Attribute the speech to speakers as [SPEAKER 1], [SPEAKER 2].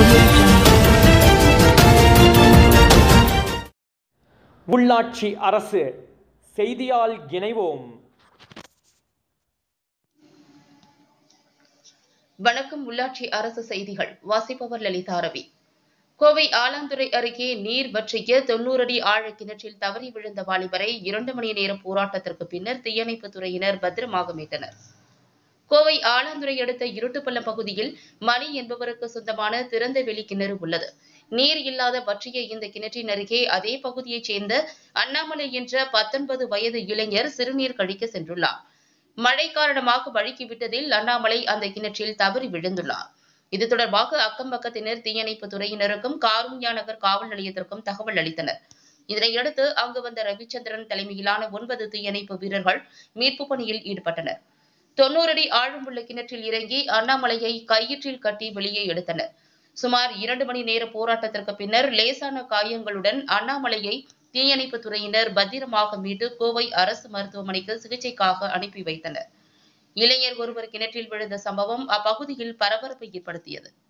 [SPEAKER 1] audio jungle.
[SPEAKER 2] உள்ளாட்சி அரசு செய்தியால் இணைவோம்
[SPEAKER 3] வணக்கம் உள்ளாட்சி அரசு செய்திகள் வாசிப்பவர் லலிதா ரவி கோவை ஆலாந்துறை அருகே நீர் வற்றிய தொன்னூறு அடி ஆழ கிணற்றில் தவறி விழுந்த வாலிபரை இரண்டு மணி நேர போராட்டத்திற்கு பின்னர் தீயணைப்புத் துறையினர் பத்திரமாக மீட்டனர் கோவை ஆலாந்துறை அடுத்த இருட்டுப்பள்ளம் பகுதியில் மணி என்பவருக்கு சொந்தமான திறந்த வெளி கிணறு உள்ளது நீர் இல்லாத வற்றிய இந்த கிணற்றின் அருகே அதே பகுதியைச் சேர்ந்த அண்ணாமலை என்ற பத்தொன்பது வயது இளைஞர் சிறுநீர் கழிக்க சென்றுள்ளார் மழை காரணமாக வழுக்கி விட்டதில் அண்ணாமலை அந்த கிணற்றில் தவறி விழுந்துள்ளார் இது தொடர்பாக அக்கம் பக்கத்தினர் தீயணைப்பு துறையினருக்கும் காருண்யா நகர் காவல் நிலையத்திற்கும் தகவல் அளித்தனர் இதனையடுத்து அங்கு வந்த ரவிச்சந்திரன் தலைமையிலான ஒன்பது தீயணைப்பு வீரர்கள் மீட்புப் பணியில் ஈடுபட்டனர் தொண்ணூறு அடி ஆழமுள்ள கிணற்றில் இறங்கி அண்ணாமலையை கயிற்றில் கட்டி வெளியே எடுத்தனர் சுமார் இரண்டு மணி நேர போராட்டத்திற்கு பின்னர் லேசான காயங்களுடன் அண்ணாமலையை தீயணைப்பு துறையினர் பத்திரமாக மீட்டு கோவை அரசு மருத்துவமனைக்கு சிகிச்சைக்காக அனுப்பி வைத்தனர் இளைஞர் ஒருவர் கிணற்றில் விழுந்த சம்பவம் அப்பகுதியில் பரபரப்பை ஏற்படுத்தியது